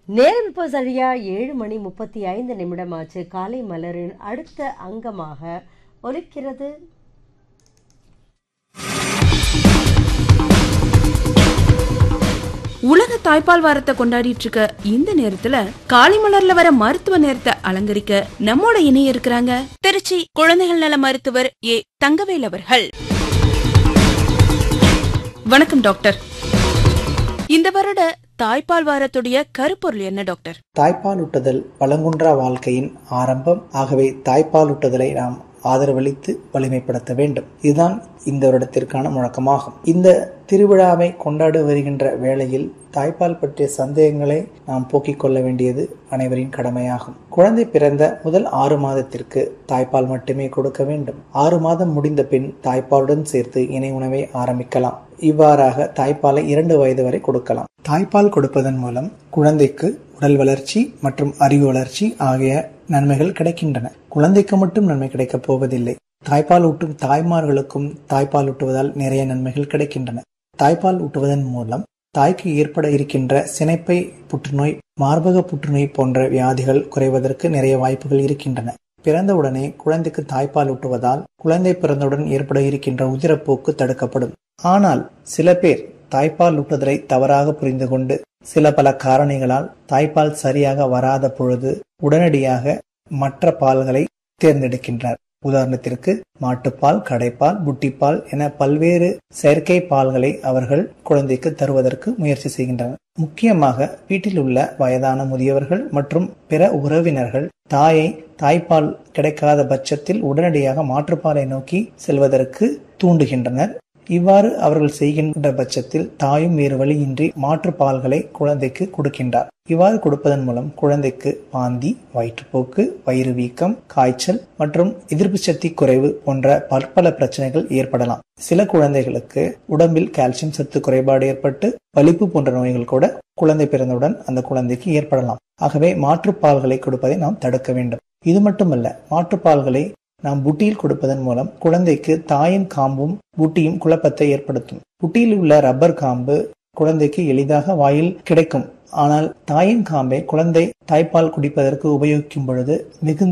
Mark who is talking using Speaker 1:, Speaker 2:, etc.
Speaker 1: நேரம் இப்போ சரியா ஏழு மணி முப்பத்தி ஐந்து நிமிடமாச்சு காலை மலரின் அடுத்த அங்கமாக ஒலிக்கிறது
Speaker 2: உலக தாய்ப்பால் வாரத்தை கொண்டாடிட்டு இருக்க இந்த நேரத்துல காளிமலர்ல வர மருத்துவ நேரத்தை அலங்கரிக்க நம்மோட இணைய இருக்கிறாங்க திருச்சி குழந்தைகள் நல மருத்துவர் ஏ தங்கவேல் அவர்கள் வணக்கம் டாக்டர் இந்த வருட தாய்ப்பால் வாரத்துடைய கருப்பொருள் என்ன டாக்டர்
Speaker 3: தாய்ப்பாலூட்டுதல் வளங்குன்றா வாழ்க்கையின் ஆரம்பம் ஆகவே தாய்ப்பாலூட்டுதலை நாம் ஆதரவளித்து வலிமைப்படுத்த வேண்டும் இதுதான் இந்த வருடத்திற்கான முழக்கமாகும் இந்த திருவிழாவை கொண்டாடி வருகின்ற வேளையில் தாய்ப்பால் பற்றிய சந்தேகங்களை நாம் போக்கிக் கொள்ள வேண்டியது அனைவரின் கடமையாகும் குழந்தை பிறந்த முதல் ஆறு மாதத்திற்கு தாய்ப்பால் மட்டுமே கொடுக்க வேண்டும் ஆறு மாதம் முடிந்த பின் தாய்ப்பாலுடன் சேர்த்து இணை உணவை ஆரம்பிக்கலாம் இவ்வாறாக தாய்ப்பாலை இரண்டு வயது வரை கொடுக்கலாம் தாய்ப்பால் கொடுப்பதன் மூலம் குழந்தைக்கு உடல் வளர்ச்சி மற்றும் அறிவு வளர்ச்சி ஆகிய நன்மைகள் கிடைக்கின்றன குழந்தைக்கு மட்டும் நன்மை கிடைக்கப் போவதில்லை தாய்ப்பால் ஊட்டும் தாய்மார்களுக்கும் தாய்ப்பால் ஊட்டுவதால் நிறைய நன்மைகள் கிடைக்கின்றன தாய்ப்பால் ஊட்டுவதன் மூலம் தாய்க்கு ஏற்பட இருக்கின்ற சினைப்பை புற்றுநோய் மார்பக புற்றுநோய் போன்ற வியாதிகள் குறைவதற்கு நிறைய வாய்ப்புகள் இருக்கின்றன பிறந்தவுடனே குழந்தைக்கு தாய்ப்பால் ஊட்டுவதால் குழந்தை பிறந்தவுடன் ஏற்பட இருக்கின்ற உதிரப்போக்கு தடுக்கப்படும் ஆனால் சில பேர் தாய்ப்பால் ஊட்டுதலை தவறாக புரிந்து கொண்டு சில பல காரணிகளால் தாய்ப்பால் சரியாக வராத பொழுது உடனடியாக மற்ற பால்களை தேர்ந்தெடுக்கின்றனர் உதாரணத்திற்கு மாட்டுப்பால் கடைப்பால் புட்டிப்பால் என பல்வேறு செயற்கை பால்களை அவர்கள் குழந்தைக்கு தருவதற்கு முயற்சி செய்கின்றனர் முக்கியமாக வீட்டில் உள்ள வயதான முதியவர்கள் மற்றும் பிற உறவினர்கள் தாயை தாய்ப்பால் கிடைக்காத பட்சத்தில் உடனடியாக மாற்றுப்பாலை நோக்கி செல்வதற்கு தூண்டுகின்றனர் இவ்வாறு அவர்கள் செய்கின்ற பட்சத்தில் தாயும் வேறு வழியின்றி மாற்று பால்களை குழந்தைக்கு கொடுக்கின்றார் இவ்வாறு கொடுப்பதன் மூலம் குழந்தைக்கு வாந்தி வயிற்றுப்போக்கு வயிறு வீக்கம் காய்ச்சல் மற்றும் எதிர்ப்பு சக்தி குறைவு போன்ற பற்பல பிரச்சனைகள் ஏற்படலாம் சில குழந்தைகளுக்கு உடம்பில் கால்சியம் சத்து குறைபாடு ஏற்பட்டு வலிப்பு போன்ற நோய்கள் கூட குழந்தை பிறந்தவுடன் அந்த குழந்தைக்கு ஏற்படலாம் ஆகவே மாற்றுப்பால்களை கொடுப்பதை நாம் தடுக்க வேண்டும் இது மட்டுமல்ல மாற்றுப்பால்களை நாம் புட்டியில் கொடுப்பதன் மூலம் குழந்தைக்கு தாயின் காம்பும் புட்டியும் குழப்பத்தை ஏற்படுத்தும் புட்டியில் உள்ள ரப்பர் காம்பு குழந்தைக்கு எளிதாக வாயில் கிடைக்கும் ஆனால் தாயின் காம்பை குழந்தை தாய்ப்பால் குடிப்பதற்கு உபயோகிக்கும் பொழுது மிகுந்த